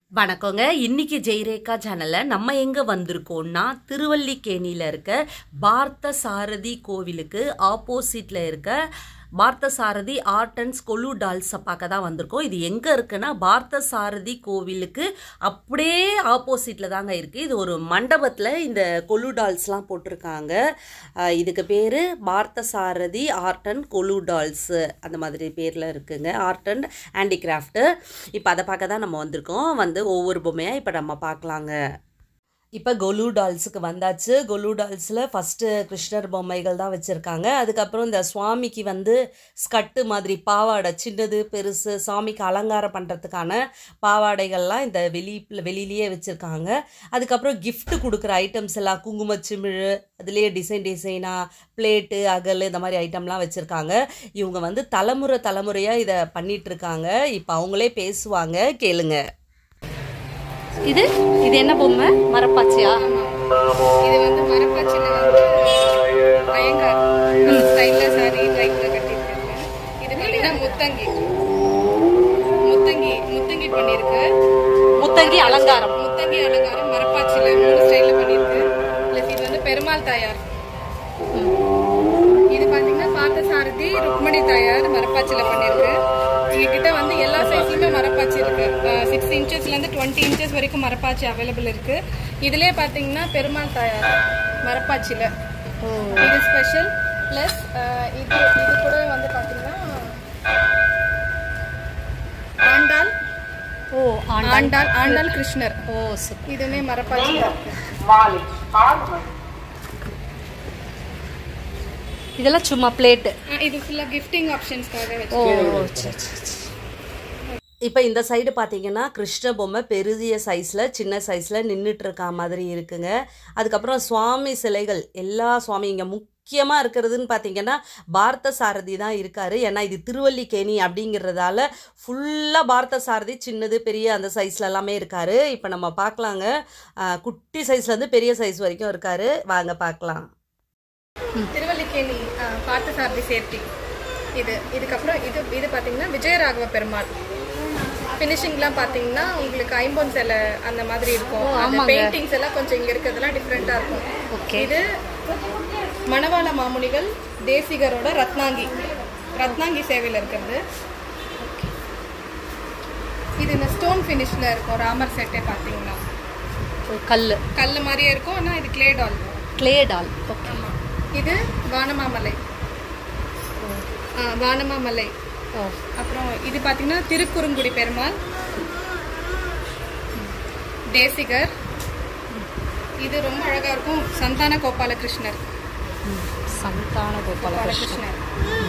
வணக்கங்க இன்னைக்கு ஜெய்ரேகா சேனலில் நம்ம எங்கே வந்திருக்கோம்னா திருவல்லிக்கேணியில் இருக்க பார்த்த சாரதி கோவிலுக்கு ஆப்போசிட்டில் இருக்க பார்த்த சாரதி ஆர்ட் அண்ட் கொலு டால்ஸை பார்க்க தான் வந்திருக்கோம் இது எங்கே இருக்குன்னா பார்த்த சாரதி கோவிலுக்கு அப்படியே ஆப்போசிட்டில் தாங்க இருக்குது இது ஒரு மண்டபத்தில் இந்த கொலு டால்ஸ்லாம் போட்டிருக்காங்க அஹ் இதுக்கு பேர் Parthasarathy art and golu dolls அந்த மாதிரி பேரில் இருக்குங்க ஆர்ட் அண்ட் ஹேண்டிகிராஃப்ட்டு இப்போ அதை பார்க்க தான் நம்ம வந்திருக்கோம் வந்து ஒவ்வொரு பொம்மையாக இப்போ நம்ம பார்க்கலாங்க இப்போ கொலு டால்ஸுக்கு வந்தாச்சு கொலு டால்ஸில் ஃபஸ்ட்டு கிருஷ்ணர் பொம்மைகள் தான் வச்சுருக்காங்க அதுக்கப்புறம் இந்த சுவாமிக்கு வந்து ஸ்கட்டு மாதிரி பாவாடை சின்னது பெருசு சாமிக்கு அலங்காரம் பண்ணுறதுக்கான பாவாடைகள்லாம் இந்த வெளி வெளியிலேயே வச்சுருக்காங்க அதுக்கப்புறம் gift கொடுக்குற ஐட்டம்ஸ் எல்லாம் குங்குமச்சிமிழ் அதுலேயே டிசைன் டிசைனாக பிளேட்டு அகல் இந்த மாதிரி ஐட்டம்லாம் வச்சுருக்காங்க இவங்க வந்து தலைமுறை தலைமுறையாக இதை பண்ணிட்டு இருக்காங்க இப்போ அவங்களே பேசுவாங்க கேளுங்க இது இது என்ன பொம்மை மரப்பாச்சியா இது வந்து மரப்பாச்சியில் வந்து பயங்கர் ஸ்டைலில் சாரி லைட்டில் கட்டியிருக்காங்க இது பார்த்தீங்கன்னா முத்தங்கி முத்தங்கி முத்தங்கி பண்ணியிருக்கு முத்தங்கி அலங்காரம் முத்தங்கி அலங்காரம் மரப்பாச்சியில் மூணு ஸ்டைலில் பண்ணியிருக்கு ப்ளஸ் இது வந்து பெருமாள் தாயார் இது பார்த்தீங்கன்னா பார்த்த சாரதி ருக்மணி தாயார் மரப்பாச்சியில் பண்ணியிருக்கு எங்ககிட்ட வந்து எல்லா சைஸ்லையுமே மரப்பாச்சி இருக்கு சிக்ஸ் இன்ச்சஸ்லேருந்து டுவெண்ட்டி இன்ச்சஸ் வரைக்கும் மரப்பாச்சி அவைலபிள் இருக்கு இதுலேயே பார்த்தீங்கன்னா பெருமாள் தாயார் மரப்பாச்சியில் இது ஸ்பெஷல் ப்ளஸ் இது இது கூட வந்து பார்த்தீங்கன்னா ஆண்டாள் ஓ ஆண்டாள் ஆண்டாள் கிருஷ்ணர் ஓ சூப்பர் இதுவுமே மரப்பாச்சியில் இருக்கு இதெல்லாம் சும்மா பிளேட்டு ஆ, இது ஃபுல்லாக கிஃப்டிங் ஆப்ஷன்ஸ்க்காக வச்சு ஓ சரி சரி இப்போ இந்த சைடு பார்த்தீங்கன்னா கிருஷ்ண பொம்மை பெரிய சைஸில் சின்ன சைஸில் நின்றுட்டு இருக்க மாதிரி இருக்குங்க அதுக்கப்புறம் சுவாமி சிலைகள் எல்லா சுவாமி இங்கே முக்கியமாக இருக்கிறதுன்னு பார்த்தீங்கன்னா பார்த்த சாரதி தான் இருக்கார் ஏன்னா இது திருவல்லிக்கேணி அப்படிங்கிறதால ஃபுல்லாக பார்த்த சாரதி சின்னது பெரிய அந்த சைஸ்ல எல்லாமே இருக்கார் இப்போ நம்ம பார்க்கலாங்க ஆஹ், குட்டி சைஸ்லேருந்து பெரிய சைஸ் வரைக்கும் இருக்கார் வாங்க பார்க்கலாம் திருவல்லிக்கேணி ஆ, பார்த்தசாரதி சேர்த்தி இது இதுக்கப்புறம் இது இது பார்த்தீங்கன்னா விஜயராகவ பெருமாள் ஃபினிஷிங்லாம் பார்த்தீங்கன்னா உங்களுக்கு ஐம்பொன் சிலை அந்த மாதிரி இருக்கும் அந்த பெயிண்டிங்ஸ் எல்லாம் கொஞ்சம் இங்கே இருக்கிறதுலாம் டிஃப்ரெண்ட்டாக இருக்கும் ஓகே இது மணவாள மாமுனிகள் தேசிகரோட ரத்னாங்கி ரத்னாங்கி சேவையில் இருக்கிறது இது இந்த ஸ்டோன் ஃபினிஷில் இருக்கும் ராமர் செட்டே பார்த்தீங்கன்னா கல் கல் மாதிரியே இருக்கும் ஆனால் இது clay doll clay doll okay ஆமா. இது வானமாமலை ஆ, வானமாமலை ஓ அப்புறம் இது பார்த்தீங்கன்னா திருக்குறுங்குடி பெருமாள் தேசிகர் இது ரொம்ப அழகா இருக்கும் சந்தான கோபாலகிருஷ்ணர் சந்தான கோபால கோபாலகிருஷ்ணர்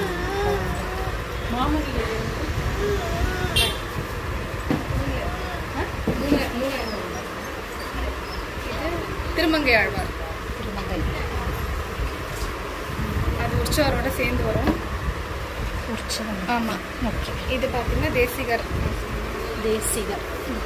ஆ? மூணு- மூணு. இது திருமங்கை ஆழ்வார் திருமங்கை அது உற்சவரோட சேர்ந்து வரும் உற்சவம் ஆமா ஓகே இது பார்த்தீங்கன்னா தேசிகர் தேசிகர்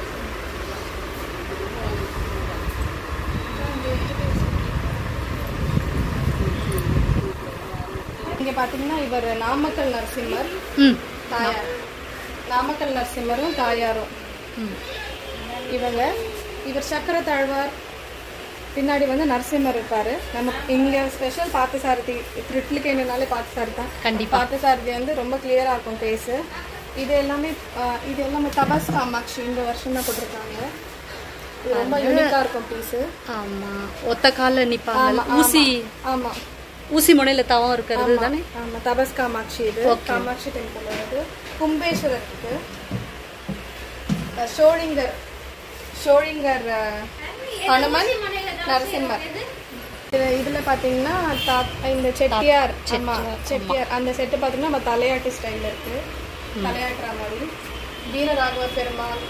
இங்க பாத்தீங்கன்னா இவர் நாமக்கல் நரசிம்மர் ம் தாயார் நாமக்கல் நரசிம்மரும் தாயாரும் ம் இவங்க இவர் சக்கர தாழ்வார் பின்னாடி வந்து நரசிம்மர் இருப்பாரு நம்ம இங்க ஸ்பெஷல் பார்த்தசாரதி திருட்லிக்கேனாலே பார்த்தசாரதி தான் கண்டிப்பா பார்த்தசாரதி வந்து ரொம்ப கிளியரா இருக்கும் பேசு இது எல்லாமே ஆஹ், இது எல்லாமே தபஸ் காமாட்சி இந்த வருஷம் தான் போட்டிருக்காங்க இது ரொம்ப யூனிக்கா இருக்கும் பீஸு ஆமா ஒத்த கால்ல நிப்பாங்க ஊசி ஆமா ஊசி முனையில தவம் இருக்கிறது தானே ஆமா தபஸ் காமாட்சி இது காமாட்சி டெம்பிள் வருது கும்பேஸ்வரர் இருக்கு அஹ் ஷோழிங்கர் ஷோழிங்கர் அஹ், ஹனுமன் நரசிம்மர் இது இதுல பாத்தீங்கன்னா தா- இந்த செட்டியார் ஆமா செட்டியார் அந்த செட்டு பாத்தீங்கன்னா நம்ம தலையாட்டு ஸ்டைல்ல இருக்கு தலையாட்டுற மாதிரி வீரராகவ பெருமாள்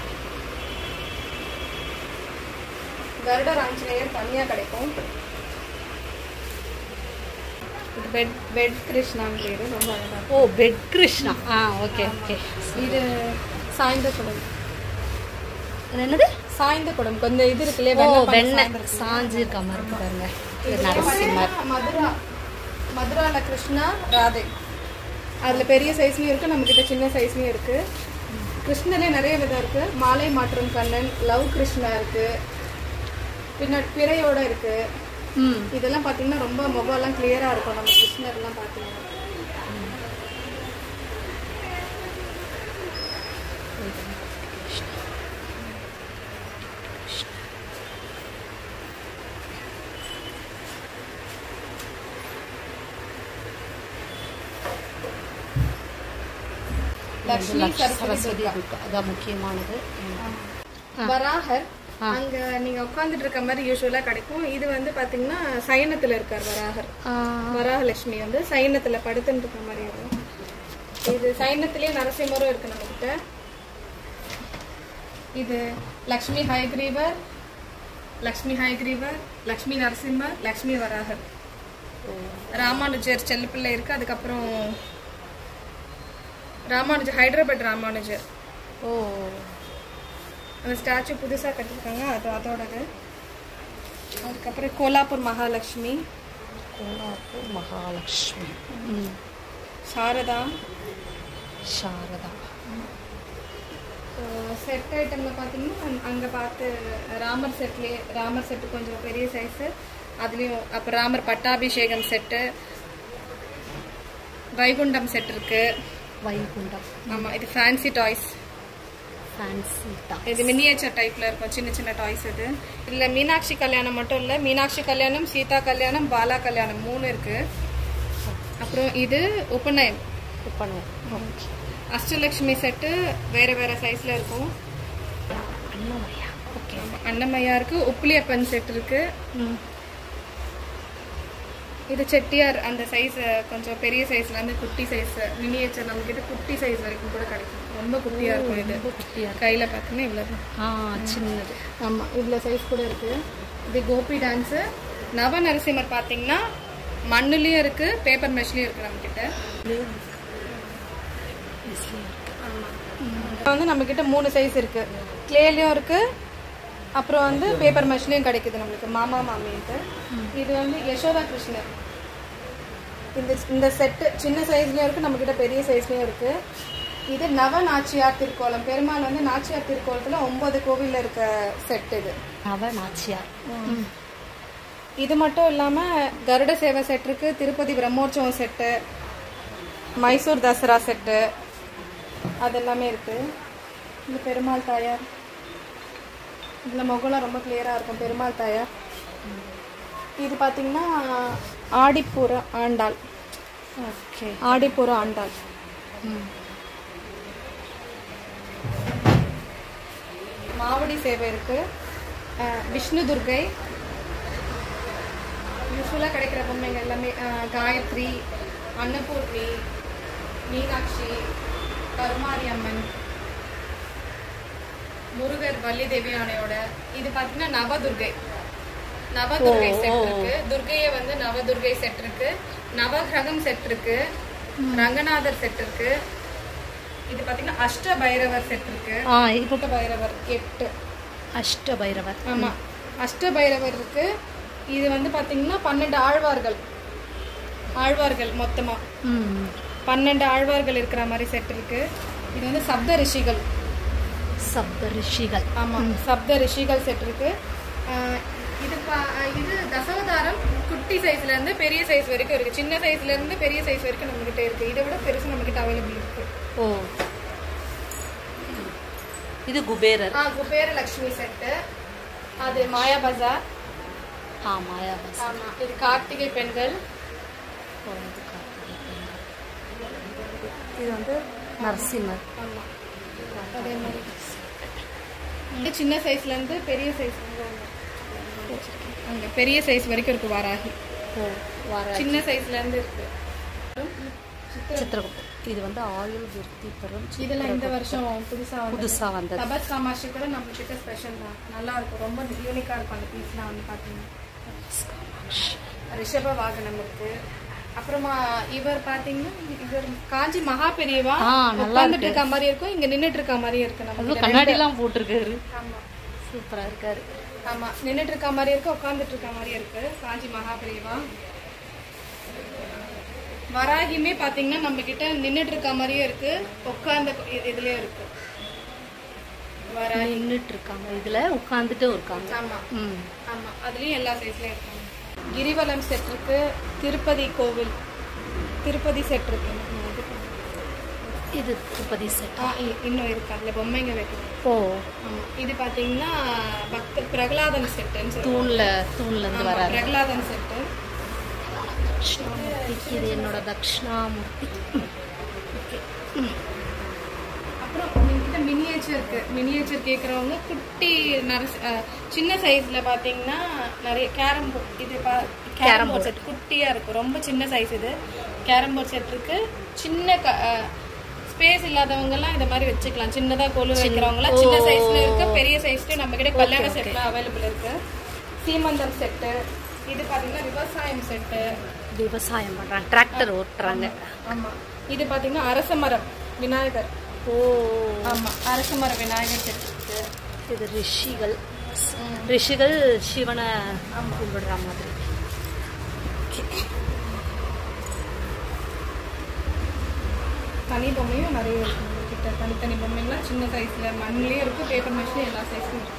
கருடர் ஆஞ்சநேயர் தனியா கிடைக்கும் இது பெட் பெட் கிருஷ்ணான்னு பேரு ரொம்ப அழகா இருக்கும். ஓ பெட் கிருஷ்ணா ஆ ஓகே ஓகே இது சாய்ந்த குடம் என்னது சாய்ந்த குடம் கொஞ்சம் இது இருக்கு இல்லையா ஓ வெண்ணெய் பானை வெண்ணெய் சாய்ந்திருக்கு. சாஞ்சு இருக்க மாதிரி இருக்கு பாருங்க இது இதுல நரசிம்மர் பாத்தீங்கன்னா மதுரா மதுரால கிருஷ்ணா ராதை அதுல பெரிய சைஸ்லயும் இருக்கு நம்ம கிட்ட சின்ன சைஸ்லயும் இருக்கு கிருஷ்ணரே நிறைய விதம் இருக்கு மாலை மாற்றும் கண்ணன் லவ் கிருஷ்ணா இருக்கு பின்னாடி பிறையோட இருக்கு ம் இதெல்லாம் பார்த்தீங்கன்னா ரொம்ப முகம்லாம் கிளியரா இருக்கும் நம்ம கிருஷ்ணர்லாம் பார்த்தீங்கன்னா லக்ஷ்மி சரஸ்வதி துர்கா. அதான் முக்கியமானது வராகர் அங்க நீங்க உட்கார்ந்துட்டு இருக்க மாதிரி யூஸ்வலா கிடைக்கும் இது வந்து பாத்தீங்கன்னா சயனத்துல இருக்கார் வராகர் வராகலட்சுமி வந்து சைனத்துல படுத்துட்டு இருக்க மாதிரி இருக்கும் இது சைனத்திலேயே நரசிம்மரும் இருக்கு நம்ம கிட்ட இது லக்ஷ்மி ஹயக்ரீவர் லக்ஷ்மி ஹயக்ரீவர் லக்ஷ்மி நரசிம்மர் லக்ஷ்மி வராகர் ராமானுஜர் செல்லப்பிள்ளை இருக்கு அதுக்கப்புறம் ராமானுஜர் ஹைதராபாத் ராமானுஜர் ஓ அந்த ஸ்டாச்சு புதுசா கட்டிருக்காங்க அது அதோடது அதுக்கப்புறம் கோலாப்பூர் மகாலட்சுமி கோலாப்பூர் மகாலட்சுமி ம் சாரதா சாரதா செட் ஐட்டம்ல பார்த்தீங்கன்னா அங்க- அங்க பார்த்து ராமர் செட்லேயே ராமர் செட்டு கொஞ்சம் பெரிய சைஸு அதுலேயும் அப்புறம் ராமர் பட்டாபிஷேகம் செட்டு வைகுண்டம் செட் இருக்கு வைகுண்டம் ஆமா இது ஃபேன்சி டாய்ஸ் ஃபேன்சி தான் இது மினியேச்சர் டைப்ல இருக்கும் சின்ன சின்ன டாய்ஸ் இது இதுல மீனாட்சி கல்யாணம் மட்டும் இல்ல மீனாட்சி கல்யாணம் சீதா கல்யாணம் பாலா கல்யாணம் மூணு இருக்கு அப்புறம் இது உபநயன் பண்ணுவோம் ஓகே அஷ்டலட்சுமி செட்டு வேற வேற சைஸ்ல இருக்கும் அண்ணாமலையா ஓகே அன்னமையா இருக்கு உப்புளியப்பன் செட் இருக்கு ம் இது செட்டியார் அந்த சைஸ் கொஞ்சம் பெரிய சைஸ்ல இருந்து குட்டி சைஸ் மினியேச்சர் நம்ம கிட்ட குட்டி சைஸ் வரைக்கும் கூட கிடைக்கும் ரொம்ப குட்டியா இருக்கும் இது ரொம்ப குட்டியா இருக்கு. கையில பார்த்தீங்கன்னா இவ்வளவு ஆ சின்னது ஆமா இவ்வளோ சைஸ் கூட இருக்கு இது கோபி டான்ஸு நவ நரசிம்மர் பார்த்தீங்கன்னா மண்ணுலயும் இருக்கு பேப்பர் மெஷ்லயும் இருக்கு நம்ம கிட்ட வந்து நம்ம கிட்ட மூணு சைஸ் இருக்கு கிளேலயும் இருக்கு அப்புறம் வந்து பேப்பர் மெஷ்லயும் கிடைக்குது நம்மளுக்கு மாமா மாமின்ட்டு இது வந்து யசோதா கிருஷ்ணர் இந்த இந்த செட்டு சின்ன சைஸ்லயும் இருக்கு நம்ம கிட்ட பெரிய சைஸ்லயும் இருக்கு இது நவ நாச்சியார் திருக்கோலம் பெருமாள் வந்து நாச்சியார் திருக்கோலத்துல ஒன்பது கோவில்ல இருக்க செட் இது நவ நாச்சியார் இது மட்டும் இல்லாம கருட சேவை செட் இருக்கு திருப்பதி பிரம்மோற்சவம் செட்டு மைசூர் தசரா செட்டு அது எல்லாமே இருக்கு இந்த பெருமாள் தாயார் இதுல முகம்லாம் ரொம்ப கிளியரா இருக்கும் பெருமாள் தாயார் இது பாத்தீங்கன்னா ஆடிப்புற ஆண்டாள் ஓகே ஆடிப்புற ஆண்டாள் ம் மாவடி சேவை இருக்கு அஹ் விஷ்ணு துர்கை யூஸ்வலாக கிடைக்கிற பொம்மைங்க எல்லாமே அஹ் காயத்ரி அன்னபூர்ணி மீனாட்சி கருமாரி அம்மன் முருகர் வள்ளி தேவி யானையோட இது பார்த்தீங்கன்னா நவதுர்கை நவதுர்கை செட் இருக்கு துர்கையை வந்து நவதுர்கை செட் இருக்கு நவகிரகம் செட் இருக்கு ரங்கநாதர் செட் இருக்கு இது பார்த்தீங்கன்னா அஷ்ட பைரவர் செட் இருக்கு ஆ இப்போ அஷ்ட பைரவர் எட்டு அஷ்ட பைரவர் ஆமா அஷ்ட பைரவர் இருக்கு இது வந்து பாத்தீங்கன்னா பன்னெண்டு ஆழ்வார்கள் ஆழ்வார்கள் மொத்தமா ம் பன்னெண்டு ஆழ்வார்கள் இருக்கிற மாதிரி செட் இருக்கு இது வந்து சப்த ரிஷிகள் சப்த ரிஷிகள் ஆமா சப்த ரிஷிகள் செட் இருக்கு ஆஹ் இது பா- இது தசவதாரம் குட்டி சைஸ்ல இருந்து பெரிய சைஸ் வரைக்கும் இருக்கு சின்ன சைஸ்ல இருந்து பெரிய சைஸ் வரைக்கும் நம்ம கிட்ட இருக்கு இதை விட பெருசு நம்ம கிட்ட அவைலபிள் இருக்கு ஓ இது குபேரர் ஆ குபேர லக்ஷ்மி செட்டு அது மாயா பஜார் ஆ மாயாபாஸ் ஆமா இது கார்த்திகை பெண்கள் ஓ, இது கார்த்திகை பெண்கள். இது வந்து நரசிம்மர் ஆமா அதே மாதிரி இது சின்ன சைஸ்ல இருந்து பெரிய சைஸ் அங்க பெரிய சைஸ் வரைக்கும் இருக்கு வாராகி ஓ வர சின்ன சைஸ்ல இருந்து இருக்கு சித்திரகுப்தர் இது வந்து ஆயுள் விருத்தி பெறும் இதெல்லாம் இந்த வருஷம் புதுசா வந்து புதுசா வந்தது தபஸ் காமாட்சி கூட நம்ம கிட்ட ஸ்பெஷல் தான் நல்லா இருக்கும் ரொம்ப யூனிக்கா இருக்கும் அந்த பீஸ்லாம் வந்து பாத்தீங்கன்னா ரிஷப வாகனம் இருக்கு அப்புறமா இவர் பாத்தீங்கன்னா இவர் காஞ்சி மகா பெரியவா ஆ, நல்லா உட்கார்ந்துட்டு இருக்க மாதிரி இருக்கும் இங்க நின்னுட்டு இருக்க மாதிரி இருக்கு நம்ம அதுவும் கண்ணாடி எல்லாம் போட்டிருக்காரு ஆமா சூப்பரா இருக்காரு ஆமா நின்னுட்டு இருக்க மாதிரி இருக்கு உட்கார்ந்துட்டு இருக்க மாதிரி இருக்கு காஞ்சி மகாபிரிவா வராகியுமே பாத்தீங்கன்னா நம்ம கிட்ட நின்னுட்டு இருக்க மாதிரியே இருக்கு உட்கார்ந்த இ- இதுலயும் இருக்கு வராகி நின்றுட்டு இருக்காங்க இதில் உட்காந்துட்டும் இருக்காங்க ஆமா ம் ஆமா அதுலயும் எல்லா சைஸ்லயும் இருக்காங்க கிரிவலம் செட் இருக்கு திருப்பதி கோவில் திருப்பதி செட் இருக்கு இது திருப்பதி செட் ஆ, இ- இன்னும் இருக்கு அதுல பொம்மைங்க வைக்கணும் ஓ ஆமா இது பாத்தீங்கன்னா பக்த பிரகலாதன் செட்டுன்னு சொல்லுவாங்க தூணில் தூண்லேருந்து ஆமா, வராரு பிரகலாதன் செட்டு தட்சிணாமூர்த்திக்கு இது என்னோட தட்சிணாமூர்த்தி அப்புறம் உங்ககிட்ட மினியேச்சர் இருக்கு மினியேச்சர் கேட்குறவங்க குட்டி நரச அஹ், சின்ன சைஸ்ல பாத்தீங்கன்னா நிறைய கேரம் போர்ட் இது பா கேரம் போர்ட் செட் குட்டியா இருக்கும் ரொம்ப சின்ன சைஸ் இது கேரம் போர்ட் செட் இருக்கு சின்ன ஸ்பேஸ் இல்லாதவங்க எல்லாம் இந்த மாதிரி வச்சுக்கலாம் சின்னதா கொலு வைக்கிறவங்க எல்லாம் சின்ன சைஸ்ல இருக்கு பெரிய சைஸ்ல நம்ம கிட்ட கல்யாண செட்ல அவைலபிள் இருக்கு சீமந்தம் செட்டு இது பாத்தீங்கன்னா விவசாயம் செட்டு விவசாயம் பண்ணுறாங்க டிராக்டர் ஓட்டுறாங்க ஆமா இது பாத்தீங்கன்னா அரச மரம் விநாயகர் ஓ ஆமா அரச மரம் விநாயகர் செட் இருக்கு இது ரிஷிகள் ரிஷிகள் சிவனை கும்பிடுற மாதிரி தனி பொம்மையும் நிறைய இருக்கு கிட்ட தனித்தனி பொம்மைங்களாம் சின்ன சைஸ்ல மண்ணிலயும் இருக்கு பேப்பர் மிஷின் எல்லா சைஸ்லயும் இருக்கு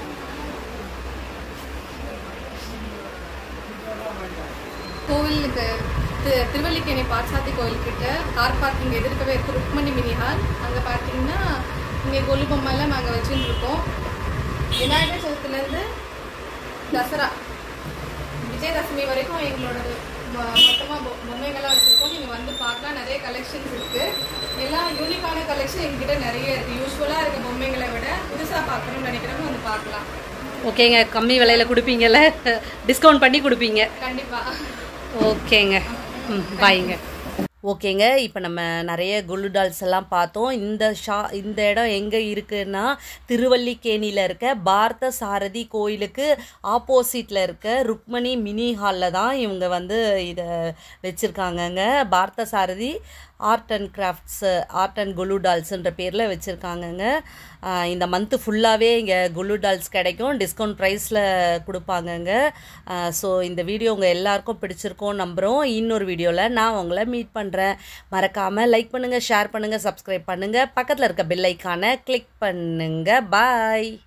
கோவிலுக்கு தி- திருவல்லிக்கேணி பாட்சாத்தி கோயில்கிட்ட கார் பார்க்கிங் எதிர்க்கவே இருக்கு ருக்மணி மினி ஹால் அங்கே பார்த்தீங்கன்னா இங்கே கொலு பொம்மைலாம் நாங்கள் வச்சுட்டு இருக்கோம் விநாயகர் சதுர்த்திலேருந்து தசரா விஜயதசமி வரைக்கும் எங்களோட மொத்தமாக பொம்மைகள்லாம் வச்சுருக்கோம் நீங்கள் வந்து பார்க்கலாம் நிறைய கலெக்ஷன்ஸ் இருக்குது எல்லாம் யூனிக்கான கலெக்ஷன் எங்ககிட்ட நிறைய இருக்குது யூஸ்வலாக இருக்க பொம்மைகளை விட புதுசாக பார்க்கணும்னு நினைக்கிறவங்க வந்து பார்க்கலாம் ஓகேங்க கம்மி விலையில கொடுப்பீங்கல்ல டிஸ்கவுண்ட் பண்ணி கொடுப்பீங்க கண்டிப்பாக ஓகேங்க ம் பாய்ங்க ஓகேங்க இப்போ நம்ம நிறைய குல்லு டால்ஸ் எல்லாம் பார்த்தோம் இந்த ஷா இந்த இடம் எங்கே இருக்குன்னா திருவல்லிக்கேணியில் இருக்க பார்த்த சாரதி கோயிலுக்கு ஆப்போசிட்டில் இருக்க ருக்மணி மினி ஹாலில் தான் இவங்க வந்து இதை வச்சுருக்காங்கங்க Parthasarathy art and crafts art and golu டால்ஸ்ன்ற பேரில் வச்சுருக்காங்கங்க இந்த மந்த்து ஃபுல்லாகவே இங்கே குல்லு டால்ஸ் கிடைக்கும் டிஸ்கவுண்ட் ப்ரைஸில் கொடுப்பாங்கங்க ஸோ இந்த வீடியோ உங்கள் எல்லாருக்கும் பிடிச்சிருக்கோம் நம்புகிறோம் இன்னொரு வீடியோவில் நான் உங்களை மீட் பண்ணுறேன் மறக்காமல் லைக் பண்ணுங்கள் ஷேர் பண்ணுங்கள் சப்ஸ்கிரைப் பண்ணுங்கள் பக்கத்தில் இருக்க பெல் ஐக்கானை கிளிக் பண்ணுங்கள் பாய்